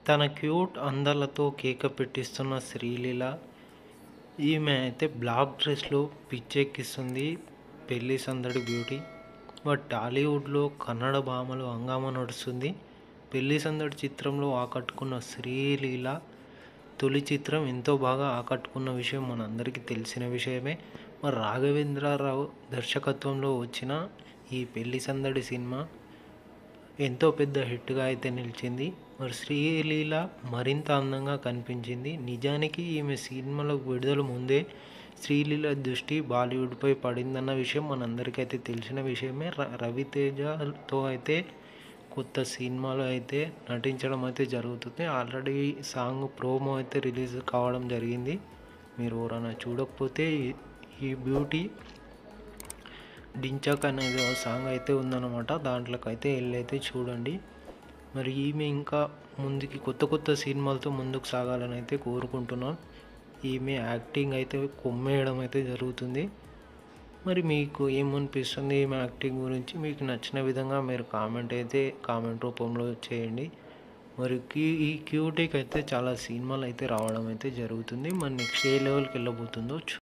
తన క్యూట్ అందాలతో కేక పెట్టిస్తున్న శ్రీలీల ఈమె అయితే బ్లాక్ డ్రెస్లో పిచ్చెక్కిస్తుంది పెళ్లి సందడి బ్యూటీ బట్ టాలీవుడ్లో కన్నడ భామలో హంగామా నడుస్తుంది పెళ్లి సందడి చిత్రంలో ఆకట్టుకున్న శ్రీలీల తొలి చిత్రం ఎంతో బాగా ఆకట్టుకున్న విషయం మనందరికీ తెలిసిన విషయమే మరి రాఘవేంద్రరావు దర్శకత్వంలో వచ్చిన ఈ పెళ్లి సందడి సినిమా ఎంతో పెద్ద హిట్గా అయితే నిలిచింది మరి శ్రీలీల మరింత అందంగా కనిపించింది నిజానికి ఈమె సినిమాలకు విడుదల ముందే శ్రీలీల దృష్టి బాలీవుడ్పై పడిందన్న విషయం మనందరికీ అయితే తెలిసిన విషయమే ర- రవితేజతో అయితే కొత్త సినిమాలో అయితే నటించడం అయితే జరుగుతుంది ఆల్రెడీ సాంగ్ ప్రోమో అయితే రిలీజ్ కావడం జరిగింది మీరు ఎవరైనా చూడకపోతే ఈ- ఈ బ్యూటీ డించక్ అనేది ఒక సాంగ్ అయితే ఉందన్నమాట దాంట్లోకి అయితే వెళ్ళైతే చూడండి మరి ఈమె ఇంకా ముందుకి కొత్త కొత్త సినిమాలతో ముందుకు సాగాలని అయితే కోరుకుంటున్నాం ఈమె యాక్టింగ్ అయితే కొమ్మేయడం అయితే జరుగుతుంది మరి మీకు ఏమనిపిస్తుంది ఈమె యాక్టింగ్ గురించి మీకు నచ్చిన విధంగా మీరు కామెంట్ అయితే కామెంట్ రూపంలో చేయండి మరి క్యూ ఈ క్యూటీకి అయితే చాలా సినిమాలు అయితే రావడం అయితే జరుగుతుంది మరి నెక్స్ట్ ఏ లెవెల్కి వెళ్ళబోతుందో చూ